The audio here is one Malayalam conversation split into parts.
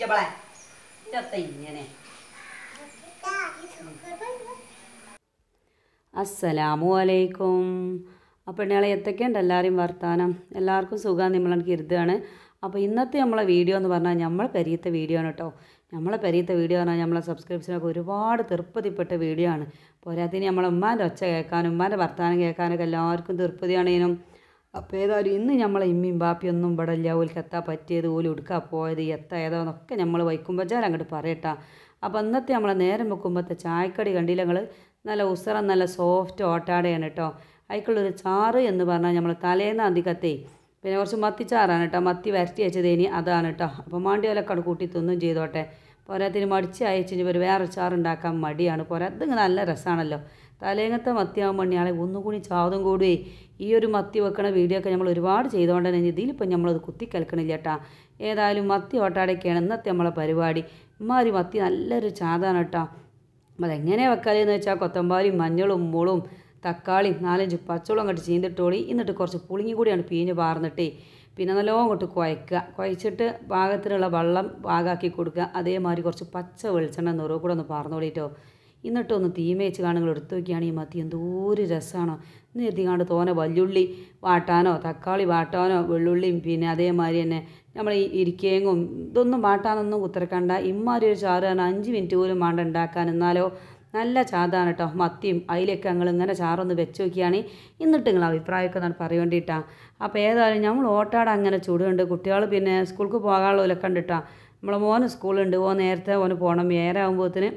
ഇരിക്കപ്പളെ ഇതൊത്ത ഇങ്ങനെ അസ്സലാമു അലൈക്കും അപ്പോൾ ഇയാളെ എത്തൊക്കെയുണ്ട് എല്ലാവരെയും വർത്താനം എല്ലാവർക്കും സുഖം നമ്മളെ കരുതുകയാണ് അപ്പോൾ ഇന്നത്തെ നമ്മളെ വീഡിയോ എന്ന് പറഞ്ഞാൽ നമ്മളെ പെരിയത്തെ വീഡിയോ ആണ് കേട്ടോ നമ്മളെ പെരിയത്തെ വീഡിയോ പറഞ്ഞാൽ നമ്മളെ സബ്സ്ക്രിപ്ഷനൊക്കെ ഒരുപാട് തീർപ്പതിപ്പെട്ട വീഡിയോ ആണ് പോരാത്തിന് നമ്മളെ ഉമ്മാൻ്റെ ഒച്ച കേൾക്കാനും ഉമ്മാൻ്റെ വർത്താനം കേൾക്കാനൊക്കെ എല്ലാവർക്കും തീർപ്പതിയാണേനും അപ്പോൾ ഏതായാലും ഇന്ന് നമ്മളെ ഇമ്മിയും ബാപ്പിയൊന്നും ഇവിടെ ഇല്ല ഓൽക്ക് എത്താൻ പറ്റിയത് ഓല് ഉടുക്കാൻ പോയത് എത്താ ഏതാന്നൊക്കെ നമ്മൾ വൈക്കുമ്പോൾ അങ്ങോട്ട് പറയട്ടാ അപ്പോൾ ഇന്നത്തെ നമ്മളെ നേരം വെക്കുമ്പോഴത്തെ ചായക്കടി കണ്ടില്ല ഞങ്ങൾ നല്ല ഉസറ നല്ല സോഫ്റ്റ് ഓട്ടാടയാണ് കേട്ടോ അതിക്കുള്ളൊരു ചാറ് എന്ന് പറഞ്ഞാൽ നമ്മൾ തലേന്ന് അധികത്തെ പിന്നെ കുറച്ച് മത്തിച്ചാറാണ് കേട്ടോ മത്തി വരട്ടി വെച്ചതേനി അതാണ് കേട്ടോ അപ്പോൾ മാണ്ടിയോലൊക്കെ കൂട്ടി തിന്നും ചെയ്തോട്ടെ പോരാത്തിന് മടിച്ച് അയച്ചു ഒരു വേറെ ചാറുണ്ടാക്കാൻ മടിയാണ് പോരാ ഇതിങ്ങനെ നല്ല രസമാണല്ലോ തലേങ്ങത്തെ മത്തിയാകുമ്പോൾ മണിയാളെ ഒന്നുകൂടി ചാതും കൂടുവേ ഈ ഒരു മത്തി വെക്കണ വീഡിയോ ഒക്കെ നമ്മൾ ഒരുപാട് ചെയ്തുകൊണ്ട് തന്നെ ഇതിലിപ്പോൾ നമ്മളത് കുത്തിക്കലക്കണില്ല കേട്ടാ ഏതായാലും മത്തി ഓട്ടാടൊക്കെയാണ് ഇന്നത്തെ നമ്മളെ പരിപാടി ഇമ്മാതിരി മത്തി നല്ലൊരു ചാതാണ് കേട്ടോ അപ്പോൾ അതെങ്ങനെ വെക്കാലെന്ന് വെച്ചാൽ കൊത്തമ്പാലിയും മഞ്ഞളും മുളും തക്കാളിയും നാലഞ്ച് പച്ചവളം അങ്ങോട്ട് ചീന്തിട്ടോളി എന്നിട്ട് കുറച്ച് പുളിങ്ങി കൂടിയാണ് പീഞ്ഞ് പാർന്നിട്ടേ പിന്നെ നല്ലോണം അങ്ങോട്ട് കുഴക്കുക കുഴച്ചിട്ട് പാകത്തിനുള്ള വെള്ളം പാകാക്കി കൊടുക്കുക അതേമാതിരി കുറച്ച് പച്ച വെളിച്ചെണ്ണ നിറവ് കൂടെ ഒന്ന് പാർന്നോളിട്ടോ എന്നിട്ടൊന്ന് തീമേച്ച് കാണുങ്ങൾ എടുത്തു നോക്കിയാണ് ഈ മത്തി എന്തോരു രസമാണോ ഇന്ന് എത്തിക്കാണ്ട് തോനെ വല്യുള്ളി വാട്ടാനോ തക്കാളി വാട്ടാനോ വെള്ളുള്ളിയും പിന്നെ അതേമാതിരി തന്നെ നമ്മൾ ഈ ഇരിക്കേങ്ങും ഇതൊന്നും വാട്ടാനൊന്നും കുത്തിറക്കണ്ട ഇമ്മാതിരി ഒരു ചാറ് തന്നെ അഞ്ച് മിനിറ്റ് പോലും വേണ്ട ഉണ്ടാക്കാൻ എന്നാലോ നല്ല ചാതാണ് കേട്ടോ മത്തിയും അതിലൊക്കെ ഞങ്ങൾ ഇങ്ങനെ ചാറൊന്ന് വെച്ച് നോക്കിയാണ് എന്നിട്ട് നിങ്ങൾ അഭിപ്രായമൊക്കെ എന്നാണ് പറയേണ്ടിയിട്ടാ അപ്പോൾ ഏതായാലും നമ്മൾ ഓട്ടാട അങ്ങനെ ചൂടുണ്ട് കുട്ടികൾ പിന്നെ സ്കൂൾക്ക് പോകാനുള്ളവരൊക്കെ ഉണ്ട് കേട്ടോ നമ്മളെ മോന് സ്കൂളുണ്ട് ഓൻ നേരത്തെ ഓന് പോകണം ഏറെ ആകുമ്പോഴത്തിന്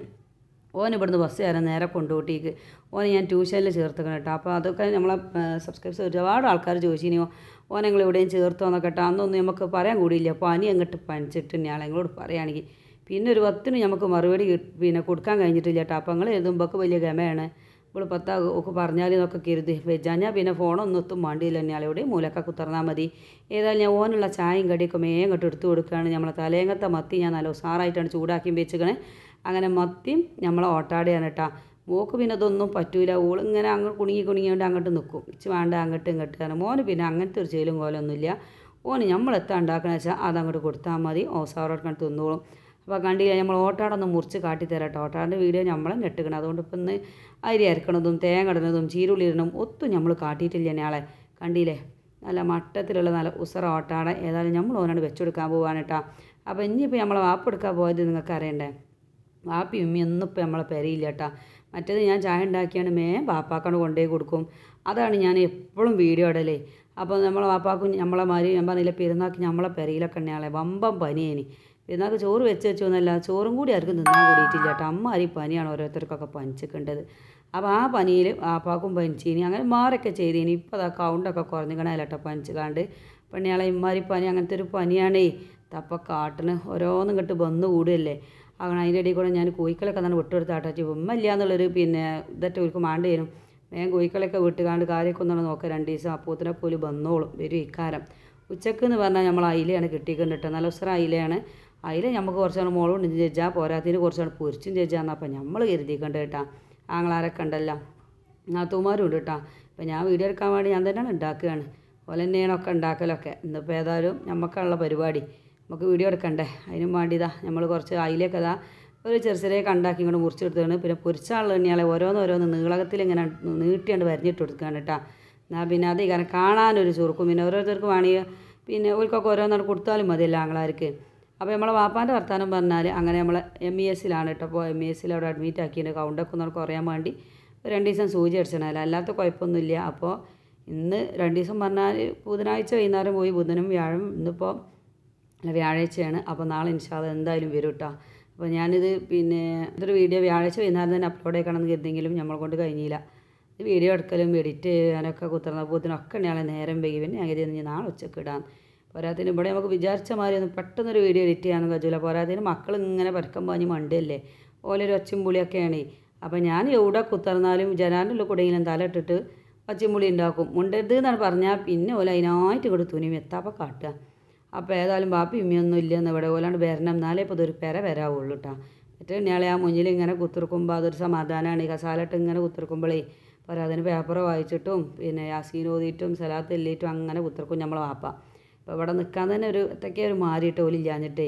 ഓൻ ഇവിടുന്ന് ബസ് കയറാൻ നേരെ കൊണ്ടുപോട്ടിക്ക് ഓനെ ഞാൻ ട്യൂഷനിൽ ചേർത്തേക്കണം കേട്ടോ അപ്പോൾ അതൊക്കെ നമ്മളെ സബ്സ്ക്രൈബേഴ്സ് ഒരുപാട് ആൾക്കാർ ചോദിച്ചിനിയോ ഓനെ നിങ്ങൾ എവിടെയും ചേർത്തോ എന്നൊക്കെ കേട്ടോ അന്നൊന്നും നമുക്ക് പറയാൻ കൂടിയില്ല പനി അങ്ങോട്ട് പനിച്ചിട്ട് ഞാൻ ഞങ്ങളോട് പറയുകയാണെങ്കിൽ പിന്നെ ഒരു പത്തിന് നമുക്ക് മറുപടി കിട്ട് പിന്നെ കൊടുക്കാൻ കഴിഞ്ഞിട്ടില്ല കേട്ടോ അപ്പോൾ നിങ്ങൾ എഴുതുമ്പോൾ വലിയ ഗമയാണ് ഇപ്പോൾ പത്താ ഒക്കെ പറഞ്ഞാൽ എന്നൊക്കെ കരുതി വെച്ചാൽ പിന്നെ ഫോണൊന്നും ഒത്തും വേണ്ടിയില്ല ഞാൻ എവിടെയും മൂലക്ക കുത്തർന്നാൽ മതി ഏതായാലും ഞാൻ ഓനുള്ള ചായയും കടിയൊക്കെ മേം ഇങ്ങോട്ട് എടുത്തു കൊടുക്കുകയാണ് നമ്മളെ തലേങ്ങത്തെ മത്തി ഞാൻ നല്ല ഉസാറായിട്ടാണ് ചൂടാക്കി വെച്ചിക്കണേ അങ്ങനെ മത്തിയും നമ്മളെ ഓട്ടാടെയാണ് കേട്ടോ മോക്ക് പിന്നെ ഇതൊന്നും പറ്റൂല ഓളിങ്ങനെ അങ്ങോട്ട് കുണുങ്ങി കുണുങ്ങിയോണ്ട് അങ്ങോട്ട് നിൽക്കും ഇച്ച് വേണ്ട അങ്ങോട്ട് ഇങ്ങോട്ട് കാരണം മോന് പിന്നെ അങ്ങനത്തെ ഒരു ചേലും കോലൊന്നുമില്ല ഓന് നമ്മളെത്താ ഉണ്ടാക്കണ വെച്ചാൽ അതങ്ങോട്ട് കൊടുത്താൽ മതി ഓസാറോട്ട് തിന്നോളും അപ്പോൾ കണ്ടില്ല നമ്മൾ ഓട്ടാടൊന്ന് മുറിച്ച് കാട്ടിത്തരാം കേട്ടോ ഓട്ടാടിൻ്റെ വീഡിയോ നമ്മളെ നെട്ടുക്കണം അതുകൊണ്ട് ഇപ്പം ഇന്ന് അരി അരക്കണതും തേങ്ങ ഇടണതും ചീരുള്ളി ഇടണം ഒത്തും നമ്മൾ കാട്ടിയിട്ടില്ല ഞാളെ കണ്ടില്ലേ നല്ല മട്ടത്തിലുള്ള നല്ല ഉസറ ഓട്ടാട ഏതായാലും നമ്മൾ ഓനാണ് വെച്ചെടുക്കാൻ പോവാണ് കേട്ടോ അപ്പോൾ ഇനിയിപ്പോൾ നമ്മളെ വാപ്പെടുക്കാൻ പോയത് നിങ്ങൾക്ക് അറിയണ്ടേ വാപ്പി ഉമ്മി ഒന്നും ഇപ്പം നമ്മളെ പെരയില്ല കേട്ടോ മറ്റേത് ഞാൻ ചായ ഉണ്ടാക്കിയാണ് മേ വാപ്പാക്കാണ് കൊണ്ടുപോയി കൊടുക്കും അതാണ് ഞാൻ എപ്പോഴും വീഡിയോ ഇടലേ അപ്പോൾ നമ്മളെ വാപ്പാക്കും നമ്മളെ മാതിരി ഞാൻ പറഞ്ഞില്ല പെരുന്നാൾക്ക് നമ്മളെ പെരയിലൊക്കെ ഉണ്ടെയാളെ വമ്പം പനിയേനി പെരുന്നാൾക്ക് ചോറ് വെച്ച് വെച്ചു എന്നല്ല ചോറും കൂടി ആർക്കും തിന്നാൻ കൂടിയിട്ടില്ല കേട്ടോ അമ്മാരി പനിയാണ് ഓരോരുത്തർക്കൊക്കെ പനിച്ചിക്കേണ്ടത് അപ്പോൾ ആ പനിയിൽ വാപ്പാക്കും പനിച്ചീനി അങ്ങനെ മാറൊക്കെ ചെയ്തീനി ഇപ്പോൾ അതാ കൗണ്ടൊക്കെ കുറഞ്ഞിക്കണല്ലോ കേട്ടോ പനിച്ചുകാണ്ട് പെണ്ണിയാളെ ഇമ്മാരി പനി അങ്ങനത്തെ ഒരു പനിയാണേ തപ്പ കാട്ടിന് ഓരോന്നും ഇങ്ങോട്ട് വന്നു കൂടുകയല്ലേ അങ്ങനെ അതിൻ്റെ ഇടയിൽ കൂടെ ഞാൻ കോഴിക്കളൊക്കെ തന്നെ വിട്ടെടുത്ത് ആട്ടാച്ചു ഉമ്മല്ല എന്നുള്ളൊരു പിന്നെ ഇതൊക്കെ അവർക്ക് മാണ്ടേനും വേഗം കോഴിക്കളൊക്കെ വിട്ടുകാണ്ട് കാര്യമൊക്കെ ഒന്നാണ് നോക്കുക രണ്ട് ദിവസം അപ്പൂത്തിനെ പോലും വന്നോളും വരും ഇക്കാരം ഉച്ചക്ക് എന്ന് പറഞ്ഞാൽ നമ്മൾ അയിലയാണ് കിട്ടിക്കൊണ്ടിട്ട് നല്ല ഉസറ അയിലയാണ് അയില നമുക്ക് കുറച്ചാണ് മോളും ജഡ്ജാ പോരാത്തിന് കുറച്ചാണ് പൊരിച്ചും ജഡ്ജാന്ന് അപ്പം നമ്മൾ കരുതിക്കണ്ട് കേട്ടാ ആങ്ങളാരൊക്കെ ഉണ്ടല്ലോ നാത്തൂമാരും ഉണ്ട് കേട്ടോ അപ്പം ഞാൻ വീഡിയോ എടുക്കാൻ വേണ്ടി ഞാൻ തന്നെയാണ് ഉണ്ടാക്കുകയാണ് പോലെ തന്നെയാണ് ഒക്കെ ഉണ്ടാക്കലൊക്കെ ഇന്നിപ്പോൾ ഏതായാലും നമുക്കുള്ള പരിപാടി നമുക്ക് വീഡിയോ എടുക്കണ്ടേ അതിനും വേണ്ടിയതാ നമ്മൾ കുറച്ച് അയിലൊക്കെ ഇതാ ഒരു ചെറിയ ചെറിയ കണ്ടാക്കി ഇങ്ങോട്ട് മുറിച്ചെടുത്താണ് പിന്നെ പൊരിച്ചാളുള്ള എണ്ണയാളെ ഓരോന്ന് ഓരോന്ന് നീളകത്തിൽ ഇങ്ങനെ നീട്ടിയാണ്ട് വരഞ്ഞിട്ട് കൊടുക്കുകയാണ് കേട്ടോ എന്നാൽ പിന്നെ അത് കാരണം കാണാനൊരു ചുരുക്കും പിന്നെ ഓരോരുത്തർക്ക് വേണമെങ്കിൽ പിന്നെ ഓർക്കൊക്കെ ഓരോന്നാണ് കൊടുത്താലും മതിയല്ല ആങ്ങളാർക്ക് അപ്പോൾ നമ്മളെ വാപ്പാൻ്റെ വർത്താനം പറഞ്ഞാൽ അങ്ങനെ നമ്മൾ എം ഇ എസിലാണ് കേട്ടോ അപ്പോൾ എം ഇ എസിൽ അവിടെ അഡ്മിറ്റ് ആക്കിയിട്ട് കൗണ്ടൊക്കെ ഒന്ന് കുറയാൻ വേണ്ടി ഒരു രണ്ട് ദിവസം സൂചി അടിച്ചണല്ലോ അല്ലാത്ത കുഴപ്പമൊന്നുമില്ല അപ്പോൾ ഇന്ന് രണ്ട് ദിവസം പറഞ്ഞാൽ ബുധനാഴ്ച വൈകുന്നേരം പോയി ബുധനും വ്യാഴം ഇന്നിപ്പോൾ വ്യാഴാഴ്ചയാണ് അപ്പോൾ നാളെ ഇൻഷാല് എന്തായാലും വരും കേട്ടോ അപ്പോൾ ഞാനിത് പിന്നെ ഇതൊരു വീഡിയോ വ്യാഴാഴ്ച വൈകുന്നേരം തന്നെ അപ്ലോഡ് ചെയ്യണമെന്ന് കരുതെങ്കിലും നമ്മളെ കൊണ്ട് കഴിഞ്ഞില്ല ഇത് വീഡിയോ എടുക്കലും എഡിറ്റ് ചെയ്യാനൊക്കെ കുത്തിറന്നപ്പോത്തിനൊക്കെ ഞങ്ങളെ നേരം വൈകി പിന്നെ ഞാൻ കരുതി നാളെ ഉച്ചക്ക് ഇടാം പോരാത്തിന് ഇവിടെ നമുക്ക് വിചാരിച്ച മാതിരി ഒന്നും പെട്ടെന്നൊരു വീഡിയോ എഡിറ്റ് ചെയ്യാനൊന്നും കഴിച്ചില്ല പോരാത്തിന് മക്കൾ ഇങ്ങനെ പരക്കം പാഞ്ഞ് മണ്ടല്ലേ ഓലൊരു ഒച്ചും പുളിയൊക്കെയാണ് അപ്പോൾ ഞാൻ എവിടെ കുത്തിറന്നാലും ജനാൻ്റെ ഉള്ളിൽ കൂടെയെങ്കിലും തല ഇട്ടിട്ട് ഒച്ചുംപുളി ഉണ്ടാക്കും മുണ്ടരുത് എന്നാണ് പറഞ്ഞാൽ പിന്നെ ഓല അതിനായിട്ട് ഇവിടെ തുണി എത്താപ്പോൾ കാട്ടുക അപ്പോൾ ഏതായാലും ബാപ്പി ഉമ്മയൊന്നും ഇല്ലെന്ന് ഇവിടെ ഓലാണ്ട് വരണം എന്നാലേ ഇപ്പോൾ ഇതൊരു പെര വരാവുള്ളൂ കേട്ടോ മറ്റേ ഇയാളെ ആ മുന്നിൽ ഇങ്ങനെ കുത്തിർക്കുമ്പോൾ അതൊരു സമാധാനമാണ് ഈ കസാലട്ട് ഇങ്ങനെ കുത്തിർക്കുമ്പോഴേ അപ്പോൾ അതിന് പേപ്പർ വായിച്ചിട്ടും പിന്നെ യാസീൻ ഓതിയിട്ടും സലാത്ത് എല്ലിയിട്ടും അങ്ങനെ കുത്തിർക്കും നമ്മളെ വാപ്പ അപ്പോൾ ഇവിടെ നിൽക്കാൻ തന്നെ ഒരു ഇതൊക്കെ ഒരു മാറിയിട്ട് ഓലില്ലാഞ്ഞിട്ടേ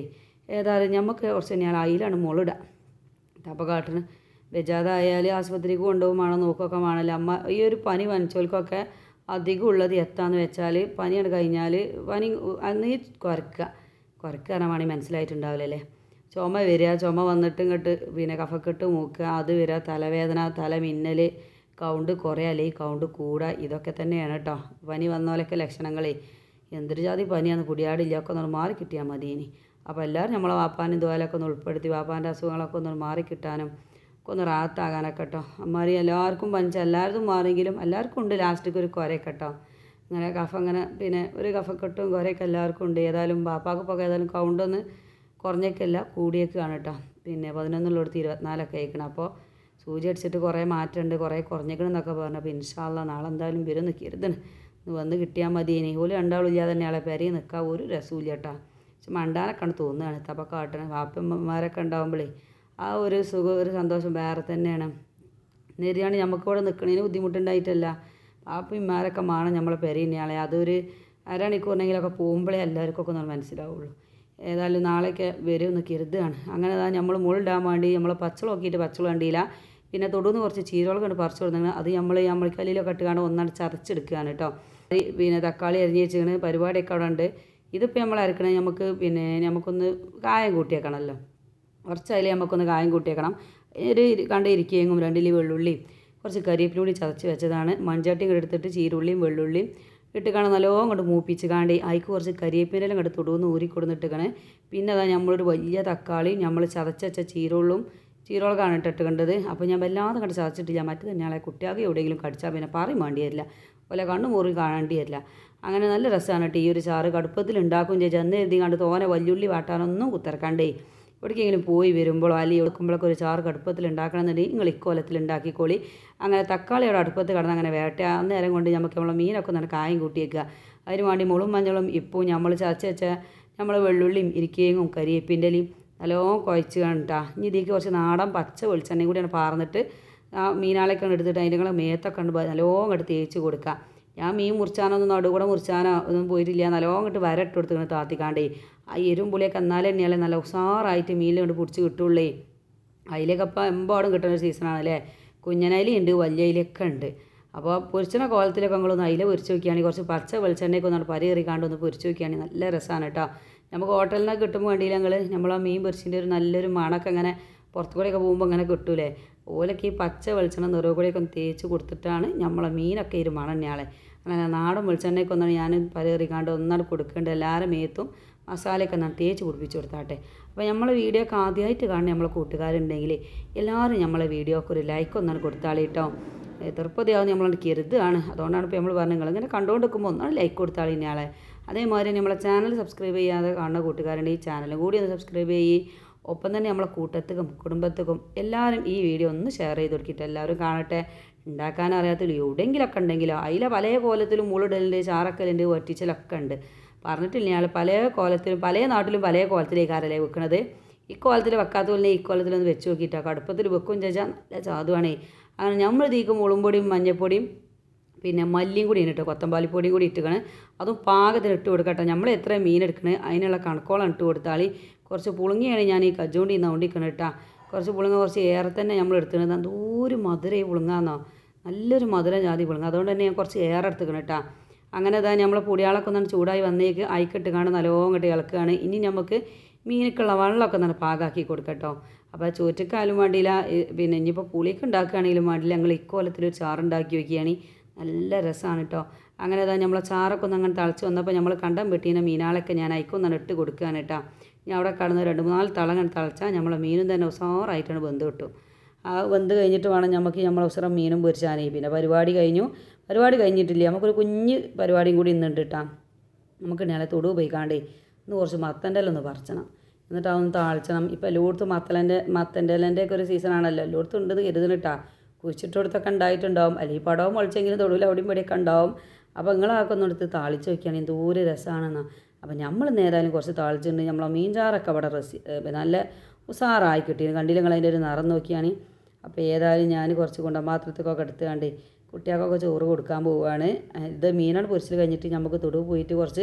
ഏതായാലും നമുക്ക് കുറച്ച് ഞാൻ അയിലാണ് മുളിടുക അപ്പോൾ കാട്ടിന് വെജാതായാൽ ആശുപത്രിക്ക് കൊണ്ടുപോകുമ്പോൾ നോക്കുകയൊക്കെ വേണമല്ലോ അമ്മ ഈ ഒരു പനി വനിച്ചോൽക്കൊക്കെ അധികം ഉള്ളത് എത്താന്ന് വെച്ചാൽ പനിയാണ് കഴിഞ്ഞാൽ പനി അന്ന് ഈ കുരക്കുക കുരക്കുക പറഞ്ഞാൽ മനസ്സിലായിട്ടുണ്ടാവില്ലല്ലേ ചുമ വരിക ചുമ വന്നിട്ട് ഇങ്ങോട്ട് പിന്നെ കഫക്കെട്ട് മൂക്കുക അത് വരിക തലവേദന തല മിന്നൽ കൗണ്ട് കുറയുക അല്ലെങ്കിൽ കൗണ്ട് കൂടുക ഇതൊക്കെ തന്നെയാണ് കേട്ടോ പനി വന്നോലൊക്കെ ലക്ഷണങ്ങളേ എന്തൊരു ജാതി പനിയാന്ന് കുടിയാടില്ല ഒക്കെ ഒന്ന് മാറി കിട്ടിയാൽ മതി ഇനി അപ്പോൾ എല്ലാവരും നമ്മളെ വാപ്പാനും ഇതുപോലൊക്കെ ഒന്ന് ഉൾപ്പെടുത്തി വാപ്പാൻ്റെ അസുഖങ്ങളൊക്കെ ഒന്ന് മാറി കിട്ടാനും ഒക്കെ ഒന്ന് റാത്താകാനൊക്കെ കേട്ടോ അമ്മാരി എല്ലാവർക്കും പനിച്ച എല്ലാവർക്കും മാറിയെങ്കിലും എല്ലാവർക്കും ഉണ്ട് ലാസ്റ്റിക്ക് ഒരു കുരയൊക്കെ കേട്ടോ അങ്ങനെ കഫ അങ്ങനെ പിന്നെ ഒരു കഫക്കെട്ടും കുരയൊക്കെ എല്ലാവർക്കും ഉണ്ട് ഏതായാലും പാപ്പാക്ക് ഇപ്പോൾ ഏതായാലും കൗണ്ടൊന്ന് കുറഞ്ഞേക്കല്ല കൂടിയേക്കാണ് കേട്ടോ പിന്നെ പതിനൊന്നുള്ളടുത്ത് ഇരുപത്തിനാലൊക്കെ അയക്കണം അപ്പോൾ സൂചി അടിച്ചിട്ട് കുറേ മാറ്റമുണ്ട് കുറേ കുറഞ്ഞേക്കണമെന്നൊക്കെ പറഞ്ഞു അപ്പോൾ ഇൻഷാല്ല നാളെ എന്തായാലും വരും നിൽക്കരുതാണ് വന്ന് കിട്ടിയാൽ മതി ഇനി ഓല് രണ്ടാളും ഇല്ലാതെ തന്നെ ആളെ പെരയിൽ നിൽക്കാൻ ഒരു രസമില്ല കേട്ടോ പക്ഷെ മണ്ടാനൊക്കെയാണ് തോന്നുകയാണ് തപ്പ കാട്ടണം വാപ്പന്മാരൊക്കെ ഉണ്ടാകുമ്പോഴേ ആ ഒരു സുഖം ഒരു സന്തോഷം വേറെ തന്നെയാണ് നേരിയാണ് നമുക്ക് ഇവിടെ നിൽക്കണതിന് ബുദ്ധിമുട്ടുണ്ടായിട്ടല്ല പാപ്പന്മാരൊക്കെ വേണം നമ്മളെ പെരയിനെയാളെ അതൊരു അരമണിക്കൂറിനെങ്കിലൊക്കെ പോകുമ്പോഴേ എല്ലാവർക്കൊക്കെ ഒന്ന് മനസ്സിലാവുള്ളൂ ഏതായാലും നാളെയൊക്കെ വരുമെന്ന് കരുതുകയാണ് അങ്ങനെ താ നമ്മൾ മുളിടാൻ വേണ്ടി നമ്മൾ പച്ചളം നോക്കിയിട്ട് പച്ചളം കണ്ടില്ല പിന്നെ തൊടുന്ന് കുറച്ച് ചീരകളൊക്കെ ഉണ്ട് പറിച്ചു കൊടുക്കുന്നത് അത് നമ്മൾ നമ്മളിക്കല്ലിലൊക്കെ ഇട്ടുകൊണ്ട് ഒന്നാണ് ചതച്ചെടുക്കുകയാണ് കേട്ടോ ഈ പിന്നെ തക്കാളി അരിഞ്ഞ് വെച്ചിങ്ങനെ പരിപാടിയൊക്കെ അവിടെ ഉണ്ട് ഇതിപ്പോൾ നമ്മൾ അരക്കണേ നമുക്ക് പിന്നെ നമുക്കൊന്ന് കായം കൂട്ടിയേക്കണമല്ലോ കുറച്ച് അതിൽ നമുക്കൊന്ന് കായം കൂട്ടിയേക്കണം ഒരു ഇരി- കണ്ട ഇരിക്കുകയും രണ്ടിലി വെള്ളുള്ളിയും കുറച്ച് കരിവേപ്പിലും കൂടി ചതച്ച് വെച്ചതാണ് മൺചട്ടി ഇങ്ങോട്ട് എടുത്തിട്ട് ചീരുള്ളിയും വെള്ളുള്ളിയും ഇട്ട് കാണാൻ നല്ലോണം കൊണ്ട് മൂപ്പിച്ച് കാണ്ടി അതിക്ക് കുറച്ച് കരിവേപ്പിൻ്റെ ഇങ്ങോട്ട് തൊടുന്ന് ഊരി കൊടുന്നിട്ടിക്കണേ പിന്നെ അതാ നമ്മളൊരു വലിയ തക്കാളി നമ്മൾ ചതച്ച് വെച്ച ചീരുള്ളും ചീരോളക്കാണ് ഇട്ടിട്ട് കണ്ടത് അപ്പോൾ ഞാൻ വല്ലാതെ കണ്ട് ചതച്ചിട്ടില്ല മറ്റു തന്നെയാളെ കുട്ടികൾക്ക് എവിടെയെങ്കിലും കടിച്ചാൽ പിന്നെ പറയും വേണ്ടി വരില്ല പോലെ കണ്ണു മുറി കാണേണ്ടി വരില്ല അങ്ങനെ നല്ല രസമാണ് കേട്ടോ ഈ ഒരു ചാറ് കടുപ്പത്തിൽ ഉണ്ടാക്കും ചേച്ചി അന്ന് എഴുതി കണ്ട് തോനെ വല്യുള്ളി വാട്ടാനൊന്നും കുത്തിറക്കണ്ടേ എവിടേക്കെങ്കിലും പോയി വരുമ്പോഴോ അല്ലെങ്കിൽ എടുക്കുമ്പോഴൊക്കെ ഒരു ചാറ് കടുപ്പത്തിൽ ഉണ്ടാക്കണമെന്നുണ്ടെങ്കിൽ നിങ്ങൾ ഇക്കോലത്തിൽ ഉണ്ടാക്കിക്കോളി അങ്ങനെ തക്കാളി അവിടെ അടുപ്പത്ത് കിടന്ന് അങ്ങനെ വേട്ട അന്നേരം കൊണ്ട് നമുക്ക് നമ്മളെ മീനൊക്കെ നല്ല കായം കൂട്ടിയേക്കുക അതിന് വേണ്ടി മുളും മഞ്ഞളും ഇപ്പോൾ നമ്മൾ ചതച്ച് വെച്ച നമ്മൾ വെള്ളുള്ളിയും ഇരിക്കുകയും കരിയേപ്പിൻ്റെലയും നല്ലോണം കുഴച്ച് കണ്ടാ ഇനി ഇതിലേക്ക് കുറച്ച് നാടൻ പച്ച വെളിച്ചെണ്ണയും കൂടിയാണ് പാർന്നിട്ട് ആ മീനാളൊക്കെ എടുത്തിട്ട് അതിൻ്റെ കൂടെ മേത്തൊക്കെ ഉണ്ട് നല്ലോണം അങ്ങോട്ട് തേച്ച് കൊടുക്കുക ഞാൻ മീൻ മുറിച്ചാനൊന്നും നടുകൂടെ മുറിച്ചാനോ ഒന്നും പോയിട്ടില്ല നല്ലോണം അങ്ങോട്ട് വരട്ട് കൊടുത്തിങ്ങനെ താത്തിക്കാണ്ടേ ആ എരും പുളിയൊക്കെ എന്നാലും തന്നെയല്ലേ നല്ല ഉഷാറായിട്ട് മീനിൽ കൊണ്ട് പിടിച്ച് കിട്ടുള്ളേ അതിലൊക്കെ ഇപ്പം എമ്പാടും കിട്ടുന്ന ഒരു സീസണാണല്ലേ കുഞ്ഞനയിലും ഉണ്ട് വലിയ അതിലൊക്കെ ഉണ്ട് അപ്പോൾ പൊരിച്ചണ കോലത്തിലൊക്കെ നിങ്ങളൊന്ന് അതിൽ പൊരിച്ച് നോക്കിയാണെങ്കിൽ കുറച്ച് പച്ച വെളിച്ചെണ്ണയൊക്കെ ഒന്ന് പരിയേറിക്കാണ്ട് ഒന്ന് പൊരിച്ച് നോക്കിയാണെങ്കിൽ നല്ല രസമാണ് കേട്ടോ നമുക്ക് ഹോട്ടലിൽ നിന്ന് കിട്ടുമ്പോൾ വേണ്ടിയില്ല ഞങ്ങൾ നമ്മൾ ആ മീൻ പൊരിച്ചിൻ്റെ ഒരു നല്ലൊരു മണമൊക്കെ അങ്ങനെ പുറത്തു കൂടെയൊക്കെ പോകുമ്പോൾ അങ്ങനെ കിട്ടൂലേ ഓലൊക്കെ ഈ പച്ച വെളിച്ചെണ്ണ നിറവ് കൂടെയൊക്കെ ഒന്ന് തേച്ച് കൊടുത്തിട്ടാണ് നമ്മളെ മീനൊക്കെ ഈ ഒരു മണം തന്നെയാളെ അങ്ങനെ നാടൻ വെളിച്ചെണ്ണയൊക്കെ ഒന്നാണ് ഞാൻ പരിയേറിക്കാണ്ട് ഒന്നാണ് കൊടുക്കേണ്ടത് എല്ലാവരും മേത്തും മസാലയൊക്കെ ഞാൻ തേച്ച് കുടിപ്പിച്ച് കൊടുത്താട്ടെ അപ്പോൾ നമ്മളെ വീഡിയോ ഒക്കെ ആദ്യമായിട്ട് കാണുന്ന നമ്മളെ കൂട്ടുകാരുണ്ടെങ്കിൽ എല്ലാവരും നമ്മളെ വീഡിയോക്ക് ഒരു ലൈക്ക് ഒന്നാണ് കൊടുത്താളി കേട്ടോ തൃപ്പതിയാവും നമ്മളോട് കരുതാണ് അതുകൊണ്ടാണ് ഇപ്പോൾ നമ്മൾ പറഞ്ഞത് നിങ്ങളിങ്ങനെ കണ്ടുകൊണ്ട് നിൽക്കുമ്പോൾ ഒന്നാണ് ലൈക്ക് കൊടുത്താളി ഇന്നയാളെ അതേമാതിരി നമ്മളെ ചാനൽ സബ്സ്ക്രൈബ് ചെയ്യാതെ കാണുന്ന കൂട്ടുകാരുണ്ട് ഈ ചാനലും കൂടി ഒന്ന് സബ്സ്ക്രൈബ് ചെയ്യ് ഒപ്പം തന്നെ നമ്മളെ കൂട്ടത്തുക്കും കുടുംബത്തുക്കും എല്ലാവരും ഈ വീഡിയോ ഒന്ന് ഷെയർ ചെയ്ത് കൊടുക്കിയിട്ട് എല്ലാവരും കാണട്ടെ ഉണ്ടാക്കാൻ അറിയാത്തില്ല എവിടെയെങ്കിലൊക്കെ ഉണ്ടെങ്കിലോ അതിലെ പല കോലത്തിലും മുളിടലുണ്ട് ചാറക്കലുണ്ട് ഒറ്റിച്ചലൊക്കെ ഉണ്ട് പറഞ്ഞിട്ടില്ല ഞങ്ങൾ പല കോലത്തിലും പല നാട്ടിലും പല കോലത്തിലേക്കാരല്ലേ വെക്കണത് ഈ കോലത്തിൽ വെക്കാത്ത പോലെ ഈ കോലത്തിലൊന്ന് വെച്ച് നോക്കിയിട്ടോ കടുപ്പത്തിൽ വെക്കും ചേച്ചാൽ നല്ല ചാതുവാണേ അങ്ങനെ നമ്മൾ തീക്കും മുളുംപൊടിയും മഞ്ഞപ്പൊടിയും പിന്നെ മല്ലിയും കൂടി ഇട്ട് കൊത്തമ്പാലിപ്പൊടിയും കൂടി ഇട്ടുകണ് അതും പാകത്തിന് ഇട്ട് കൊടുക്കട്ടെ നമ്മൾ എത്ര മീൻ എടുക്കണേ അതിനുള്ള കണക്കോളം ഇട്ട് കൊടുത്താൽ കുറച്ച് പുളുങ്ങിയാണ് ഞാൻ ഈ കജ്ജോണ്ടി നൗണ്ടിക്കണം കേട്ടാ കുറച്ച് പുളുങ്ങ കുറച്ച് ഏറെ തന്നെ നമ്മൾ എടുത്തിരുന്നത് എന്തോരു മധുര ഈ പുളുങ്ങാന്നോ നല്ലൊരു മധുരം ജാതി പുളുങ്ങ അതുകൊണ്ട് തന്നെ ഞാൻ കുറച്ച് ഏറെ എടുത്തുക്കണം കേട്ടാ അങ്ങനെ ഇതാ നമ്മൾ പൊടിയാളൊക്കെ ഒന്ന് ചൂടായി വന്നേക്ക് അയക്കിട്ട് കാണും നല്ലോണം കെട്ടി ഇളക്കുകയാണ് ഇനി നമുക്ക് മീനക്കുള്ള വെള്ളമൊക്കെ ഒന്ന് പാകാക്കി കൊടുക്കട്ടോ അപ്പോൾ ചോറ്റക്കാലും വേണ്ടിയില്ല ഈ- പിന്നെ ഇനിയിപ്പോൾ പുളിയൊക്കെ ഉണ്ടാക്കുകയാണെങ്കിലും വേണ്ടിയില്ല ഞങ്ങൾ ഇക്കോലത്തിലൊരു ചാറുണ്ടാക്കി വയ്ക്കുകയാണെങ്കിൽ നല്ല രസമാണ് കേട്ടോ അങ്ങനെ അതാ നമ്മളെ ചാറൊക്കെ ഒന്ന് അങ്ങനെ തളച്ച് വന്നപ്പോൾ നമ്മൾ കണ്ടം വെട്ടീന മീനാളൊക്കെ ഞാൻ അയക്കൊന്നാണ് ഇട്ട് കൊടുക്കുകയാണ് കേട്ടോ ഞാൻ അവിടെ കടന്ന് രണ്ട് മൂന്നാല് തളങ്ങൾ തളച്ചാൽ നമ്മളെ മീനും തന്നെ ഉസാറായിട്ടാണ് വെന്ത് കിട്ടും ആ വെന്ത് കഴിഞ്ഞിട്ട് വേണം നമുക്ക് നമ്മളെ ഉസറം മീനും പൊരിച്ചാനേ പിന്നെ പരിപാടി കഴിഞ്ഞു പരിപാടി കഴിഞ്ഞിട്ടില്ല നമുക്കൊരു കുഞ്ഞ് പരിപാടിയും കൂടി ഇന്നുണ്ട് കേട്ടോ നമുക്ക് നിലത്തോട് പോയിക്കാണ്ടേ ഇന്ന് കുറച്ച് മത്തൻ്റെ ഇല ഒന്ന് പറിച്ചണം എന്നിട്ട് അതൊന്ന് താളിച്ചണം ഇപ്പം എല്ലായിടത്തും മത്തലൻ്റെ മത്തൻ്റെ ഇലൻ്റെ ഒക്കെ ഒരു സീസൺ ആണല്ലോ എല്ലായിടത്തും ഉണ്ടെന്ന് കരുതണിട്ടാ കുഴിച്ചിട്ടടുത്തൊക്കെ ഉണ്ടായിട്ടുണ്ടാവും അല്ലെങ്കിൽ പടവും മുളച്ചെങ്കിലും തൊടുവിൽ അവിടെയും ഇവിടെയൊക്കെ ഉണ്ടാവും അപ്പോൾ നിങ്ങളൊക്കെ ഒന്ന് എടുത്ത് താളിച്ച് വയ്ക്കുകയാണെങ്കിൽ എന്തോരം രസമാണെന്നാ അപ്പോൾ നമ്മൾ ഇന്ന് ഏതായാലും കുറച്ച് താളിച്ചിട്ടുണ്ട് നമ്മളെ മീൻചാറൊക്കെ അവിടെ റെസി ഏ, നല്ല ഉസാറായി കിട്ടി കണ്ടില്ല നിങ്ങൾ അതിൻ്റെ ഒരു നിറം നോക്കിയാണ് അപ്പോൾ ഏതായാലും ഞാൻ കുറച്ച് കൊണ്ടമാത്രത്തൊക്കെ എടുത്തുകൊണ്ട് കുട്ടികൾക്കൊക്കെ ചോറ് കൊടുക്കാൻ പോവുകയാണ് ഇത് മീനാണ് പൊരിച്ചിൽ കഴിഞ്ഞിട്ട് നമുക്ക് തൊടു പോയിട്ട് കുറച്ച്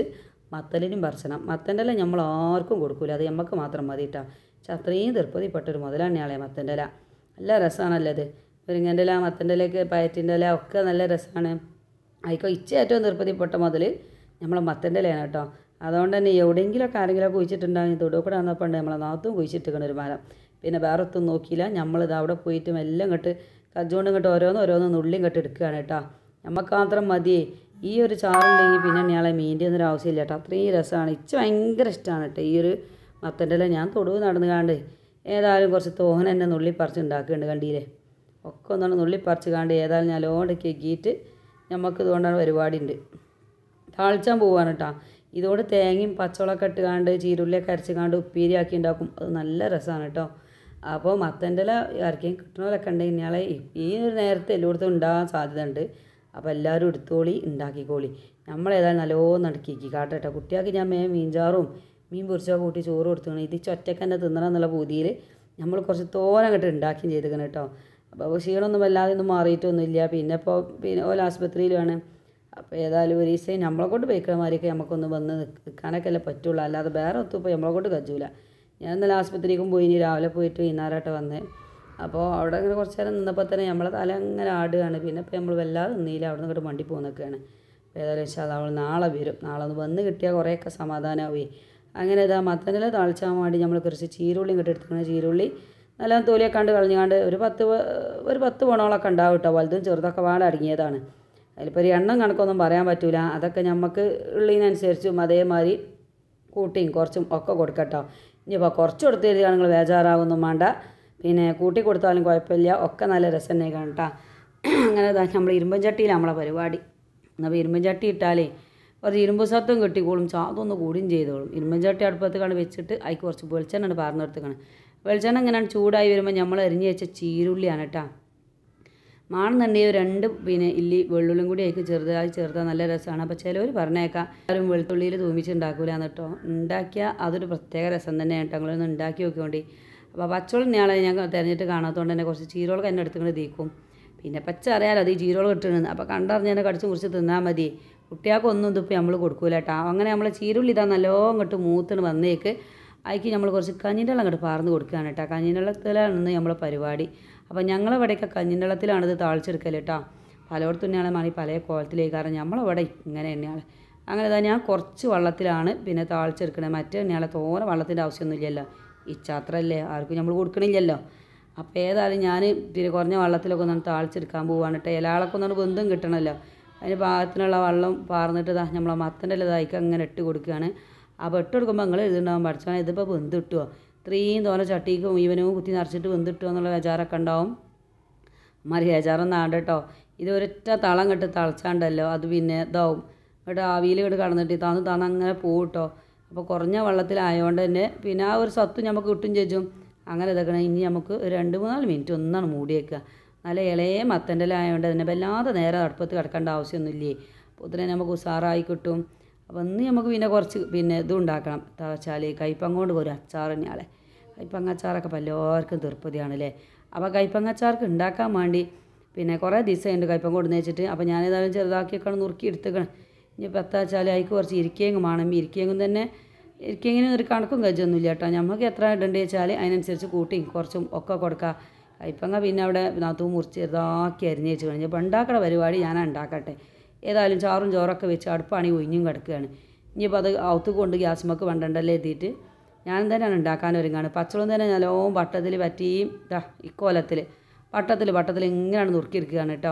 മത്തലിനും പറിച്ചണം മത്തൻ്റെ ഇല നമ്മൾ ആർക്കും കൊടുക്കൂല അത് നമുക്ക് മാത്രം മതി കേട്ടോ പക്ഷെ അത്രയും തൃപ്തിപ്പെട്ടൊരു മുതലാണ് ആളെ മത്തൻ്റെ ഇല നല്ല രസമാണല്ലോ അത് മുരിങ്ങൻ്റെ ഇല മത്തൻ്റെ ഇലയൊക്കെ പയറ്റിൻ്റെ ഇല ഒക്കെ നല്ല രസമാണ് അതിക്കോ ഇച്ച ഏറ്റവും തൃപ്തിപ്പെട്ട മുതൽ നമ്മളെ മത്തൻ്റെ ഇലയാണ് കേട്ടോ അതുകൊണ്ട് തന്നെ എവിടെയെങ്കിലുമൊക്കെ ആരെങ്കിലുമൊക്കെ കുഴിച്ചിട്ടുണ്ടാകും തൊടുകൂടെ വന്നപ്പോൾ ഉണ്ട് നമ്മളെ നാത്തും കുഴിച്ചിട്ടിരിക്കണ ഒരു മരം പിന്നെ വേറെ ഒത്തും നോക്കിയില്ല നമ്മളിത് അവിടെ പോയിട്ട് എല്ലാം ഇങ്ങോട്ട് കജ്ജോണ്ട് ഇങ്ങോട്ട് ഓരോന്ന് ഓരോന്ന് നുള്ളി ഇങ്ങോട്ട് എടുക്കുകയാണ് കേട്ടോ നമുക്ക് മാത്രം മതിയേ ഈ ഒരു ചാറുണ്ടെങ്കിൽ പിന്നെ ഞാളെ മീൻ്റെ ഒന്നും ആവശ്യമില്ല കേട്ടോ അത്രയും രസമാണ് ഇച്ച ഭയങ്കര ഇഷ്ടമാണ് കേട്ടോ ഈ ഒരു മത്തൻ്റെ ഇല ഞാൻ തൊടുവ് നടന്ന് കാണ്ട് ഏതായാലും കുറച്ച് തോഹൻ എന്നെ നുള്ളി പറിച്ച് ഉണ്ടാക്കുന്നുണ്ട് കണ്ടില്ലേ ഒക്കെ ഒന്നാണ് നുള്ളി പറിച്ച് കാണ്ട് ഏതായാലും ഞാൻ ലോണ്ട് കെക്കിയിട്ട് നമുക്ക് ഇതുകൊണ്ടാണ് പരിപാടി ഉണ്ട് താളിച്ചാൻ പോവാണ് കേട്ടോ ഇതോട് തേങ്ങയും പച്ചവളമൊക്കെ ഇട്ട് കാണ്ട് ചീരുള്ളിയൊക്കെ അരച്ച് കാണ്ട് ഉപ്പേരിയാക്കി ഉണ്ടാക്കും അത് നല്ല രസമാണ് കേട്ടോ അപ്പോൾ മത്തൻ്റെ ഇല ആർക്കെയും കിട്ടണമല്ലൊക്കെ ഉണ്ടെങ്കിൽ ഇയാളെ ഈ ഒരു നേരത്തെ എല്ലായിടത്തും ഉണ്ടാകാൻ സാധ്യത ഉണ്ട് അപ്പോൾ എല്ലാവരും എടുത്തോളി ഉണ്ടാക്കിക്കോളി നമ്മളേതായാലും നല്ലോണം നടുക്കിക്കി കാട്ടട്ടെ കുട്ടികൾക്ക് ഞാൻ മേ മീൻചാറും മീൻ പൊരിച്ചൊക്കെ കൂട്ടി ചോറ് കൊടുത്തു ഇത് ചൊറ്റക്ക് തന്നെ തിന്നണം എന്നുള്ള പൂതിയിൽ നമ്മൾ കുറച്ച് തോനെ അങ്ങോട്ട് ഉണ്ടാക്കുകയും ചെയ്തിരിക്കണം കേട്ടോ അപ്പോൾ ക്ഷീണമൊന്നും വല്ലാതെ ഒന്നും മാറിയിട്ടൊന്നുമില്ല പിന്നെ ഇപ്പോൾ പിന്നെ ഓല ആശുപത്രിയിലാണ് അപ്പോൾ ഏതായാലും ഒരു ദിവസം നമ്മളെ കൊണ്ട് പോയിക്കണമാരൊക്കെ നമുക്കൊന്ന് വന്ന് നിക്ക് നിൽക്കാനൊക്കെ അല്ലേ പറ്റുള്ളൂ അല്ലാതെ വേറെ ഒത്തുമ്പോൾ നമ്മളെ കൊണ്ട് കജൂല ഞാൻ ഇന്നലെ ആശുപത്രിക്കും പോയി ഇനി രാവിലെ പോയിട്ട് വൈകുന്നേരമായിട്ട് വന്നേ അപ്പോൾ അവിടെ ഇങ്ങനെ കുറച്ച് നേരം നിന്നപ്പോൾ തന്നെ നമ്മളെ തല അങ്ങനെ ആടുകയാണ് പിന്നെ ഇപ്പോൾ നമ്മൾ വല്ലാതെ നിന്നില്ല അവിടെ നിന്ന് ഇങ്ങോട്ട് മണ്ടി പോകുന്നൊക്കെയാണ് അപ്പോൾ ഏതായാലും പക്ഷേ അത് അവൾ നാളെ വരും നാളെ ഒന്ന് വന്ന് കിട്ടിയാൽ കുറേയൊക്കെ സമാധാനമാവേ അങ്ങനെ ഇതാ മത്തനില താളിച്ചാൻ വേണ്ടി നമ്മൾ കുറച്ച് ചീരുള്ളി ഇങ്ങോട്ട് എടുത്തിങ്ങനെ ചീരുള്ളി നല്ല തൊലിയൊക്കെ കണ്ട് കളഞ്ഞാണ്ട് ഒരു പത്ത് വ- ഒരു പത്ത് പണോളൊക്കെ ഉണ്ടാവും കേട്ടോ വലുതും ചെറുതൊക്കെ പാടെ അടങ്ങിയതാണ് അതിലിപ്പോൾ ഒരു എണ്ണം കണക്കൊന്നും പറയാൻ പറ്റൂല അതൊക്കെ നമുക്ക് ഉള്ളതിനനുസരിച്ചും അതേമാതിരി കൂട്ടിയും കുറച്ചും ഒക്കെ കൊടുക്കട്ടോ ഇനിയിപ്പോൾ കുറച്ച് കൊടുത്ത് തരിക നിങ്ങൾ ബേജാറാവൊന്നും വേണ്ട പിന്നെ കൂട്ടി കൊടുത്താലും കുഴപ്പമില്ല ഒക്കെ നല്ല രസം തന്നെ കേട്ടോ അങ്ങനെ ഇതാ നമ്മൾ ഇരുമ്പൻ ചട്ടിയിലാണ് നമ്മളെ പരിപാടി എന്നാൽ ഇരുമ്പൻ ചട്ടി ഇട്ടാലേ കുറച്ച് ഇരുമ്പ് സത്വം കിട്ടിക്കോളും ചാതൊന്ന് കൂടുകയും ചെയ്തോളും ഇരുമ്പൻ ചട്ടി അടുപ്പത്ത് കണ്ട് വെച്ചിട്ട് അതിൽ കുറച്ച് വെളിച്ചെണ്ണ പാർന്ന് എടുത്തേക്കണം വെളിച്ചെണ്ണ ഇങ്ങനെ ചൂടായി വരുമ്പോൾ നമ്മൾ എരിഞ്ഞ് വെച്ച ചീരുള്ളിയാണ് കേട്ടോ മാണെന്നുണ്ടെങ്കിൽ രണ്ട് പിന്നെ ഇല്ലി വെള്ളുള്ളിയും കൂടി അതിക്ക് ചെറുതായി ചേർത്താൽ നല്ല രസമാണ് അപ്പോൾ ചിലവർ പറഞ്ഞേക്കാം ആരും വെളുത്തുള്ളിയിൽ തൂമിച്ച് ഉണ്ടാക്കൂലെന്ന് കേട്ടോ ഉണ്ടാക്കിയാൽ അതൊരു പ്രത്യേക രസം തന്നെയാണ് കേട്ടോ നിങ്ങളൊന്ന് ഉണ്ടാക്കി നോക്കിയോണ്ടി അപ്പോൾ പച്ചവെള്ളം ഞാളെ ഞാൻ തിരഞ്ഞിട്ട് കാണാത്തതുകൊണ്ട് തന്നെ കുറച്ച് ചീരോളൊക്കെ എന്നെ എടുത്തുകൊണ്ട് തീക്കും പിന്നെ പച്ച അറിയാലോ അത് ഈ ചീരോള് കിട്ടണമെന്ന് അപ്പോൾ കണ്ടറിഞ്ഞ് തന്നെ കടിച്ച് മുറിച്ച് തിന്നാൽ മതി കുട്ടികൾക്കൊന്നും ഇതിപ്പോൾ നമ്മൾ കൊടുക്കൂല കേട്ടോ അങ്ങനെ നമ്മൾ ചീരുള്ളി ഇതാ നല്ലോണം ഇങ്ങോട്ട് മൂത്തിന് വന്നേക്ക് അതിക്ക് നമ്മൾ കുറച്ച് കഞ്ഞിൻ്റെ വെള്ളം അങ്ങോട്ട് പാർന്ന് കൊടുക്കുകയാണ് കേട്ടോ കഞ്ഞിൻ്റെ വെള്ളത്തിലാണ് ഇന്ന് നമ്മളെ പരിപാടി അപ്പോൾ ഞങ്ങളിവിടെയൊക്കെ കഞ്ഞിൻ്റെ വെള്ളത്തിലാണ് ഇത് താളിച്ചെടുക്കൽ കേട്ടോ പലയിടത്തും തന്നെയാണ് മണി പല കോലത്തിലേക്ക് കാരണം നമ്മളവിടെ ഇങ്ങനെ തന്നെയാണ് അങ്ങനെ ഇതാ ഞാൻ കുറച്ച് വെള്ളത്തിലാണ് പിന്നെ താളിച്ചെടുക്കണത് മറ്റേ തന്നെയാണ് തോനെ വെള്ളത്തിൻ്റെ ആവശ്യമൊന്നുമില്ലല്ലോ ഇച്ചാത്രല്ലേ ആർക്കും നമ്മൾ കൊടുക്കണില്ലല്ലോ അപ്പോൾ ഏതായാലും ഞാൻ പിന്നെ കുറഞ്ഞ വെള്ളത്തിലൊക്കെ ഒന്ന് താളിച്ചെടുക്കാൻ പോവാണ് കേട്ടോ ഇലകളൊക്കെ ഒന്നും ബന്ധം കിട്ടണമല്ലോ അതിന് പാകത്തിനുള്ള വെള്ളം പാർന്നിട്ട് ഇതാ നമ്മളെ മത്തൻ്റെ ഇതായിക്ക് അങ്ങനെ ഇട്ട് കൊടുക്കുകയാണ് അപ്പോൾ ഇട്ട് കൊടുക്കുമ്പോൾ നിങ്ങൾ എഴുതുണ്ടാവും പഠിച്ചാൽ ഇതിപ്പോൾ വെന്ത് കിട്ടുമോ ഇത്രയും തോനെ ചട്ടിക്ക് മുഴുവനും കുത്തി നിറച്ചിട്ട് വെന്ത് കിട്ടുമോ എന്നുള്ള വിചാരമൊക്കെ ഉണ്ടാവും അമ്മാരി ബേജാറൊന്നും ആണ്ട് കേട്ടോ ഇത് ഒരൊറ്റ തളം കെട്ട് തളച്ചാണ്ടല്ലോ അത് പിന്നെ ഇതാവും ഇവിടെ ആവിയിൽ ഇങ്ങോട്ട് കടന്നിട്ട് താന്ന് താന്ന് അങ്ങനെ പോകും കേട്ടോ അപ്പോൾ കുറഞ്ഞ വെള്ളത്തിലായതുകൊണ്ട് തന്നെ പിന്നെ ആ ഒരു സത്ത് നമുക്ക് കിട്ടും ചേച്ചും അങ്ങനെ ഇതാക്കണം ഇനി നമുക്ക് ഒരു രണ്ട് മൂന്നാല് മിനിറ്റ് ഒന്നാണ് മൂടി വെക്കുക നല്ല ഇളയ മത്തൻ്റെ ആയതുകൊണ്ട് തന്നെ വല്ലാതെ നേരെ അടുപ്പത്ത് കിടക്കേണ്ട ആവശ്യമൊന്നുമില്ലേ അപ്പോൾ തന്നെ നമുക്ക് ഉസാറായി കിട്ടും അപ്പോൾ ഇന്ന് നമുക്ക് പിന്നെ കുറച്ച് പിന്നെ ഇതും ഉണ്ടാക്കണം എന്താ വെച്ചാൽ കൈപ്പങ്ങ കൊണ്ട് ഒരു അച്ചാർ തന്നെയാളെ കൈപ്പങ്ങ അച്ചാറൊക്കെ ഇപ്പോൾ എല്ലാവർക്കും തീർപ്പതിയാണല്ലേ അപ്പോൾ കൈപ്പങ്ങ അച്ചാർക്ക് ഉണ്ടാക്കാൻ വേണ്ടി പിന്നെ കുറേ ദിവസമുണ്ട് കൈപ്പങ്ങ കൊടുന്ന് വെച്ചിട്ട് അപ്പോൾ ഞാനേതായാലും ചെറുതാക്കിയൊക്കെ നുറുക്കി എടുത്തേക്കണം ഇനിയിപ്പോൾ എത്താ വെച്ചാൽ അതിക്ക് കുറച്ച് ഇരിക്കേങ്ങ് വേണം ഇരിക്കേങ്ങും തന്നെ ഇരിക്കേങ്ങിന് ഒരു കണക്കും കജ്ജൊന്നുമില്ല കേട്ടോ നമുക്ക് എത്ര ഇടേണ്ടത് വെച്ചാൽ അതിനനുസരിച്ച് കൂട്ടി കുറച്ചും ഒക്കെ കൊടുക്കുക കൈപ്പങ്ങ പിന്നെ അവിടെ നാത്തു മുറിച്ച് ചെറുതാക്കി അരിഞ്ഞ് വെച്ച് കഴിഞ്ഞാൽ ഇപ്പോൾ ഉണ്ടാക്കണ പരിപാടി ഞാൻ ഉണ്ടാക്കട്ടെ ഏതായാലും ചാറും ചോറൊക്കെ വെച്ച് അടുപ്പാണെങ്കിൽ ഒഴിഞ്ഞും കിടക്കുകയാണ് ഇനിയിപ്പോൾ അത് ഔത്ത് കൊണ്ട് ഗ്യാസ്മക്ക് വണ്ടണ്ടല്ലേ എത്തിയിട്ട് ഞാൻ തന്നെയാണ് ഉണ്ടാക്കാൻ ഒരുങ്ങാണ് പച്ചവെള്ളം തന്നെ നല്ലോണം വട്ടത്തിൽ പറ്റിയും ഇതാ ഇക്കോലത്തിൽ വട്ടത്തിൽ വട്ടത്തിൽ ഇങ്ങനെയാണ് നുറുക്കിയെടുക്കുകയാണ് കേട്ടോ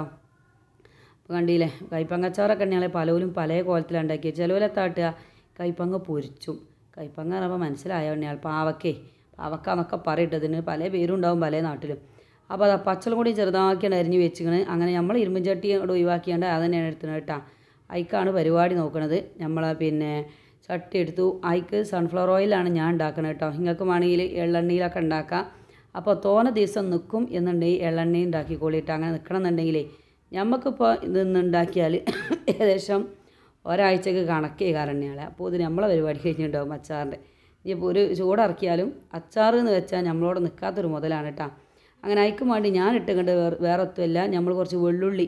അപ്പോൾ കണ്ടില്ലേ കൈപ്പങ്ങച്ചാറൊക്കെ ഉണ്ടെങ്കിൽ പലവരും പല കോലത്തിലാണ് ഉണ്ടാക്കിയത് ചിലവരെത്താട്ടുക കൈപ്പങ്ങ പൊരിച്ചും കൈപ്പങ്ങ പറയുമ്പോൾ മനസ്സിലായ ഉണ്ണിയാൾ പാവക്കേ പാവക്ക എന്നൊക്കെ പറയട്ടെ ഇതിന് പല പേരും ഉണ്ടാവും പല നാട്ടിലും അപ്പോൾ അത് പച്ചളം കൂടി ചെറുതാക്കിയാണ് അരിഞ്ഞ് വെച്ചിക്കണ് അങ്ങനെ നമ്മൾ ഇരുമ്പും ചട്ടി അവിടെ ഒഴിവാക്കിയാണ്ട് അത് തന്നെയാണ് എടുക്കുന്നത് കേട്ടോ അയക്കാണ് പരിപാടി നോക്കണത് നമ്മൾ പിന്നെ ചട്ടി എടുത്തു അയക്ക് സൺഫ്ലവർ ഓയിലാണ് ഞാൻ ഉണ്ടാക്കുന്നത് കേട്ടോ നിങ്ങൾക്ക് വേണമെങ്കിൽ എള്ളെണ്ണയിലൊക്കെ ഉണ്ടാക്കാം അപ്പോൾ തോന ദിവസം നിൽക്കും എന്നുണ്ടെങ്കിൽ എള്ളെണ്ണ ഉണ്ടാക്കിക്കോളിയിട്ട് അങ്ങനെ നിൽക്കണം എന്നുണ്ടെങ്കിലേ നമുക്കിപ്പോൾ ഇതൊന്ന് ഉണ്ടാക്കിയാൽ ഏകദേശം ഒരാഴ്ചക്ക് കണക്കേ കാരണ്യാണ് അപ്പോൾ ഇത് നമ്മളെ പരിപാടി കഴിഞ്ഞിട്ടുണ്ടാവും അച്ചാറിൻ്റെ ഇനിയിപ്പോൾ ഒരു ചൂടിറക്കിയാലും അച്ചാർ എന്ന് വെച്ചാൽ നമ്മളോട് നിൽക്കാത്തൊരു മുതലാണ് കേട്ടോ അങ്ങനെ അയക്കും വേണ്ടി ഞാൻ ഇട്ടുകൊണ്ട് വേറെ വേറെ ഒത്തുമല്ല നമ്മൾ കുറച്ച് വെള്ളുള്ളി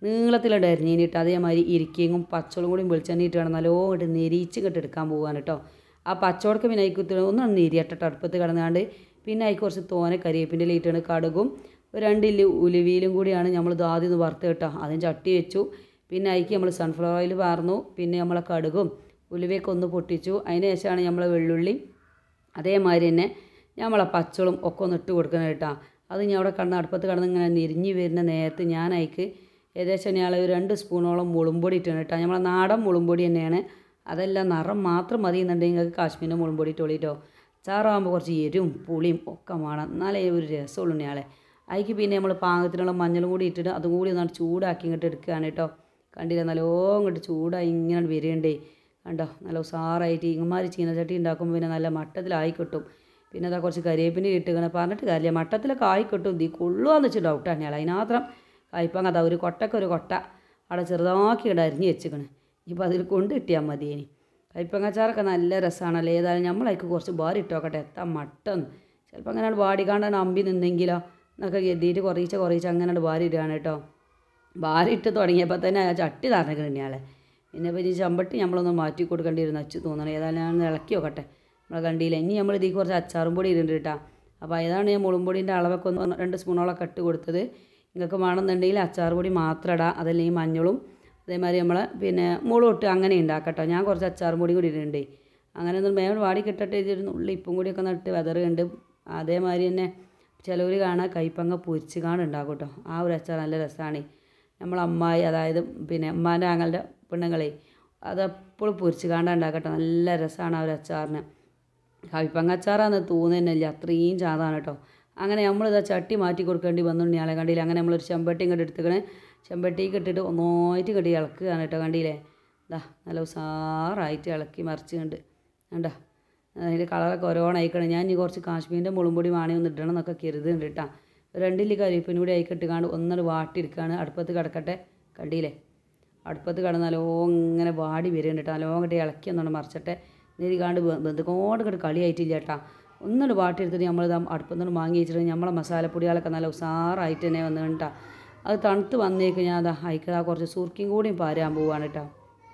നീളത്തിലോട്ട് അരിഞ്ഞിട്ട് അതേമാതിരി ഇരിക്കുകയും പച്ചവളം കൂടി വെളിച്ചെണ്ണ ഇട്ട് വേണം നല്ലോണം ഇട്ട് നെരിച്ച് ഇങ്ങോട്ട് എടുക്കാൻ പോകാൻ കേട്ടോ ആ പച്ചവടക്ക് പിന്നെ അതിക്ക് ഒന്ന് നെരിയട്ടിട്ട് അടുപ്പത്ത് കിടന്നാണ്ട് പിന്നെ അതിക്ക് കുറച്ച് തോനെ കരിവേപ്പിൻ്റെ ഇലിട്ടാണ് കടുകും ഒരു രണ്ട് ഇല്ലി ഉലുവിയിലും കൂടിയാണ് നമ്മൾ ഇത് ആദ്യം ഒന്ന് വറുത്ത് കേട്ടോ അതിന് ചട്ടി വെച്ചു പിന്നെ അതിക്ക് നമ്മൾ സൺഫ്ലവർ ഓയിൽ പാർന്നു പിന്നെ നമ്മളെ കടുകും ഉലുവയൊക്കെ ഒന്ന് പൊട്ടിച്ചു അതിന് ശേഷമാണ് നമ്മൾ വെള്ളുള്ളി അതേമാതിരി തന്നെ നമ്മളെ പച്ചളും ഒക്കെ ഒന്ന് ഇട്ട് കൊടുക്കണം കേട്ടോ അത് ഞാൻ അവിടെ കിടന്ന് അടുപ്പത്ത് കിടന്ന് ഇങ്ങനെ നിരിഞ്ഞ് വരുന്ന നേരത്ത് ഞാൻ അതിക്ക് ഏകദേശം ഞാൻ ഒരു രണ്ട് സ്പൂണോളം മുളുംപൊടി ഇട്ടാണ് കേട്ടോ നമ്മളെ നാടൻ മുളുംപൊടി തന്നെയാണ് അതെല്ലാം നിറം മാത്രം മതി എന്നുണ്ടെങ്കിൽ നിങ്ങൾക്ക് കാശ്മീരിൻ്റെ മുളുംപൊടി ഇട്ടോളിട്ടോ ചാറാകുമ്പോൾ കുറച്ച് എരിവും പുളിയും ഒക്കെ വേണം എന്നാലേ ഒരു രസമുള്ളൂ ഞാളെ അതിക്ക് പിന്നെ നമ്മൾ പാകത്തിനുള്ള മഞ്ഞളും കൂടി ഇട്ടിട്ട് അതും കൂടി ഒന്നാണ് ചൂടാക്കി ഇങ്ങോട്ട് എടുക്കുകയാണ് കേട്ടോ കണ്ടില്ല നല്ലോണം ഇങ്ങോട്ട് ചൂടായി ഇങ്ങനെ വരുന്നുണ്ടേ കണ്ടോ നല്ല ഉസാറായിട്ട് ഇങ്ങന്മാർ ചീനച്ചട്ടി ഉണ്ടാക്കുമ്പോൾ പിന്നെ നല്ല മട്ടത്തിലായി കിട്ടും പിന്നെ അതാ കുറച്ച് കരിവേപ്പിൻ്റെ ഇട്ടുകണ പറഞ്ഞിട്ട് കാര്യമില്ല മട്ടത്തിലൊക്കെ ആയി കിട്ടും ഈ കൊള്ളുകയെന്ന് വെച്ച് ഡൗട്ടാണ് ഞാൻ അതിനാത്രം കയ്പങ്ങ അതാ ഒരു കൊട്ടക്ക് ഒരു കൊട്ട അവിടെ ചെറുതാക്കി ഇവിടെ അരിഞ്ഞ് വെച്ചിക്കണ് ഇനിയിപ്പോൾ അതിൽ കൊണ്ട് കിട്ടിയാൽ മതി ഇനി കയ്പങ്ങാച്ചാറൊക്കെ നല്ല രസമാണല്ലോ ഏതായാലും നമ്മളതിക്ക് കുറച്ച് ബാരി ഇട്ടോക്കട്ടെ എത്താൻ മട്ടെന്ന് ചിലപ്പോൾ അങ്ങനെ വാടിക്കാണ്ടാണ് അമ്പി നിന്നെങ്കിലോ എന്നൊക്കെ കരുതിയിട്ട് കുറയിച്ച കുറയിച്ച് അങ്ങനെ വാരി ഇടുകയാണ് കേട്ടോ വാരി ഇട്ട് തുടങ്ങിയപ്പോൾ തന്നെ ആ ചട്ടി തറഞ്ഞിട്ടുണ്ട് ഇയാളെ പിന്നെ ഇപ്പോൾ ഈ ചമ്പട്ടി നമ്മളൊന്ന് മാറ്റി കൊടുക്കേണ്ടി വരുന്ന അച്ചു തോന്നണം ഏതായാലും ഞാൻ ഒന്ന് ഇളക്കി നോക്കട്ടെ നമ്മളെ കണ്ടിയില്ല ഇനി നമ്മൾ ഇതിൽ കുറച്ച് അച്ചാറും പൊടി ഇടുന്നുണ്ട് കേട്ടോ അപ്പോൾ ഏതാണ് ഞാൻ മുളുംപൊടിൻ്റെ അളവൊക്കെ ഒന്ന് രണ്ട് സ്പൂണോളൊക്കെ ഇട്ട് കൊടുത്തത് നിങ്ങൾക്ക് വേണമെന്നുണ്ടെങ്കിൽ അച്ചാർ പൊടി മാത്രം ഇടാം അതല്ലെങ്കിൽ മഞ്ഞളും അതേമാതിരി നമ്മൾ പിന്നെ മുളും ഇട്ട് അങ്ങനെ ഉണ്ടാക്കട്ടോ ഞാൻ കുറച്ച് അച്ചാറും പൊടി കൂടി ഇടുന്നുണ്ട് അങ്ങനെ ഒന്ന് മേൽ വാടി കിട്ടട്ടെ ഒരു ഉള്ളി ഇപ്പും കൂടിയൊക്കെ നട്ട് വെതറുണ്ട് അതേമാതിരി തന്നെ ചിലവർ കാണാൻ കൈപ്പങ്ങ പൊരിച്ച് കാണുണ്ടാകും കേട്ടോ ആ ഒരു അച്ചാർ നല്ല രസമാണ് നമ്മൾ അമ്മായി അതായത് പിന്നെ അമ്മാൻ്റെ ആങ്ങളുടെ പെണ്ണുങ്ങളെ അതെപ്പോഴും പൊരിച്ച് കാണാൻ ഉണ്ടാക്കട്ടെ നല്ല രസമാണ് ആ ഒരു അച്ചാറിന് കൈപ്പങ്ങ അച്ചാറാന്ന് തോന്നുന്നില്ല അത്രയും ചാതാണ് കേട്ടോ അങ്ങനെ നമ്മളിതാ ചട്ടി മാറ്റി കൊടുക്കേണ്ടി വന്നു ഞാളെ കണ്ടില്ല അങ്ങനെ നമ്മളൊരു ചെമ്പട്ടി ഇങ്ങോട്ട് എടുത്തുക്കണേ ചെമ്പട്ടിക്ക് ഇട്ടിട്ട് ഒന്നായിട്ട് കണ്ടി ഇളക്കുകയാണ് കേട്ടോ കണ്ടില്ലേ ഇതാ നല്ല ഉസാറായിട്ട് ഇളക്കി മറിച്ച് കണ്ട് കണ്ടോ അതിൻ്റെ കളറൊക്കെ ഓരോണം അയക്കണം ഞാൻ ഇനി കുറച്ച് കാശ്മീരിൻ്റെ മുളുംപൊടി വാണി ഒന്ന് ഇടണം എന്നൊക്കെ കരുതുന്നുണ്ട് കേട്ടോ രണ്ടില്ലി കരിവേപ്പിനും കൂടി അയക്കിട്ടുകാണ്ട് ഒന്നൊരു വാട്ടിയെടുക്കുകയാണ് അടുപ്പത്ത് കിടക്കട്ടെ കണ്ടില്ലേ അടുപ്പത്ത് കിടന്നാലോ ഇങ്ങനെ വാടി വരുന്നുണ്ട് കേട്ടോ നല്ലോ ഇങ്ങോട്ട് ഇളക്കി ഒന്നാണ് മറിച്ചിട്ടെ നീരിക്കാണ്ട് ബന്ധുക്കോട് ഇങ്ങോട്ട് കളിയായിട്ടില്ല കേട്ടോ ഒന്നുകൂടെ വാട്ടിയെടുത്തിട്ട് നമ്മൾ അടുപ്പത്തൊന്ന് വാങ്ങി വെച്ചിട്ട് നമ്മളെ മസാലപ്പൊടികളൊക്കെ നല്ല ഉസാറായിട്ട് തന്നെ വന്നു കേട്ടോ അത് തണുത്ത് വന്നേക്ക് ഞാൻ അതാ അയക്കതാ കുറച്ച് സുർക്കിയും കൂടിയും പാരാൻ പോവാണ് കേട്ടോ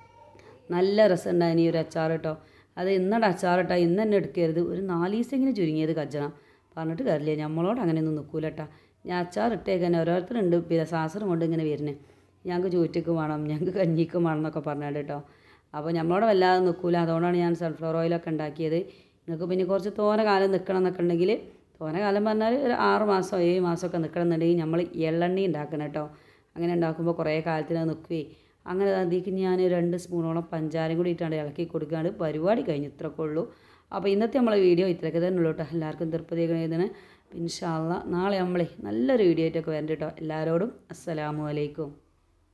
നല്ല രസമുണ്ടായിരുന്നു ഈ ഒരു അച്ചാർ കേട്ടോ അത് ഇന്നടെ അച്ചാർ കേട്ടോ ഇന്ന് തന്നെ എടുക്കരുത് ഒരു നാല് ദിവസമെങ്കിലും ചുരുങ്ങിയത് കജ്ജണം പറഞ്ഞിട്ട് കാര്യമില്ല നമ്മളോട് അങ്ങനെയൊന്നും നിൽക്കൂല കേട്ടോ ഞാൻ അച്ചാർ ഇട്ടേക്കന്നെ ഓരോരുത്തരുണ്ട് പിന്നെ സാസറും കൊണ്ട് ഇങ്ങനെ വരുന്നത് ഞങ്ങൾക്ക് ചോറ്റയ്ക്ക് വേണം ഞങ്ങൾക്ക് കഞ്ഞിക്കും വേണം എന്നൊക്കെ പറഞ്ഞിട്ട് കേട്ടോ അപ്പോൾ നമ്മളോട് വല്ലാതെ നിൽക്കൂല അതുകൊണ്ടാണ് ഞാൻ സൺഫ്ലവർ ഓയിലൊക്കെ ഉണ്ടാക്കിയത് നിങ്ങൾക്ക് പിന്നെ കുറച്ച് തോന കാലം നിൽക്കണം എന്നൊക്കെ ഉണ്ടെങ്കിൽ തോന കാലം പറഞ്ഞാൽ ഒരു ആറ് മാസം ഏഴ് മാസമൊക്കെ നിൽക്കണം എന്നുണ്ടെങ്കിൽ നമ്മൾ എള്ളെണ്ണ ഉണ്ടാക്കണം കേട്ടോ അങ്ങനെ ഉണ്ടാക്കുമ്പോൾ കുറേ കാലത്തിന് അത് നിൽക്കുകയെ അങ്ങനെ അതിലേക്ക് ഞാൻ രണ്ട് സ്പൂണോളം പഞ്ചാരയും കൂടി ഇട്ടാണ്ട് ഇളക്കി കൊടുക്കാണ്ട് പരിപാടി കഴിഞ്ഞു ഇത്രയൊക്കെ ഉള്ളൂ അപ്പോൾ ഇന്നത്തെ നമ്മളെ വീഡിയോ ഇത്രയൊക്കെ തന്നെ ഉള്ളൂ കേട്ടോ എല്ലാവർക്കും തൃപ്തിയാക്കണേതിന് ഇൻഷാല്ല നാളെ നമ്മളെ നല്ലൊരു വീഡിയോ ആയിട്ടൊക്കെ വരണ്ട കേട്ടോ എല്ലാവരോടും അസ്സലാമു അലൈക്കും